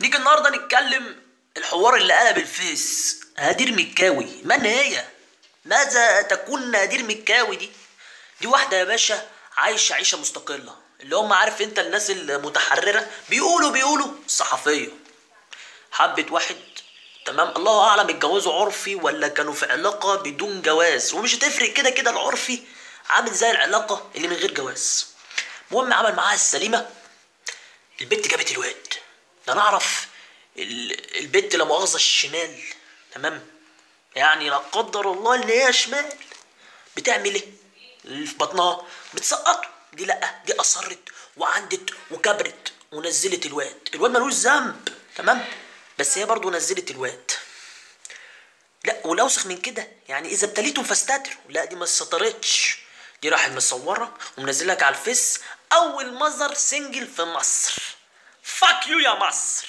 نيجي النهارده نتكلم الحوار اللي قلب الفيس هدير مكاوي من هي ماذا تكون نادير مكاوي دي دي واحده يا باشا عايشه عيشه مستقله اللي هم عارف انت الناس المتحرره بيقولوا بيقولوا صحفيه حبت واحد تمام الله اعلم اتجوزوا عرفي ولا كانوا في علاقه بدون جواز ومش هتفرق كده كده العرفي عامل زي العلاقه اللي من غير جواز المهم عمل معاها السليمه البت جابت الواد ده انا اعرف ال- البت لا مؤاخذه الشمال تمام يعني لا قدر الله ان هي شمال بتعمل ايه اللي في بطنها بتسقطه دي لا دي اصرت وعندت وكبرت ونزلت الواد الواد ملوش ذنب تمام بس هي برضو نزلت الواد لا والاوسخ من كده يعني اذا ابتليتم فاستتروا لا دي ما استطرتش دي راحت مصوره ومنزلك على الفيس اول مظهر سنجل في مصر فاك يو يا مصر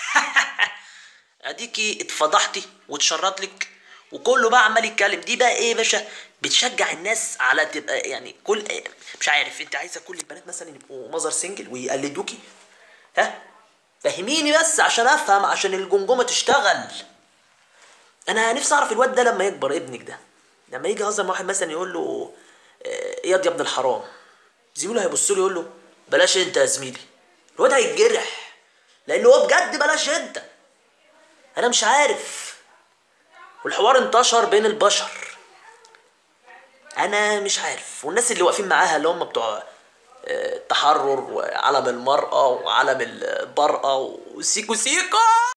اديكي اتفضحتي واتشرط لك وكله بقى عمال يتكلم دي بقى ايه يا باشا بتشجع الناس على تبقى يعني كل مش عارف انت عايزه كل البنات مثلا يبقوا مظهر سنجل ويقلدوكي ها فهميني بس عشان افهم عشان الجمجمه تشتغل انا نفسي اعرف الواد ده لما يكبر ابنك ده لما يجي يهزر مع واحد مثلا يقول له آه، اياد يا ابن الحرام زميله هيبص له يقول له بلاش انت يا زميلي الواد هيتجرح لان هو بجد بلاش انت انا مش عارف والحوار انتشر بين البشر انا مش عارف والناس اللي واقفين معاها اللي هم بتوع آه، التحرر وعلم المرأة وعلم البرأة وسيكو سيكو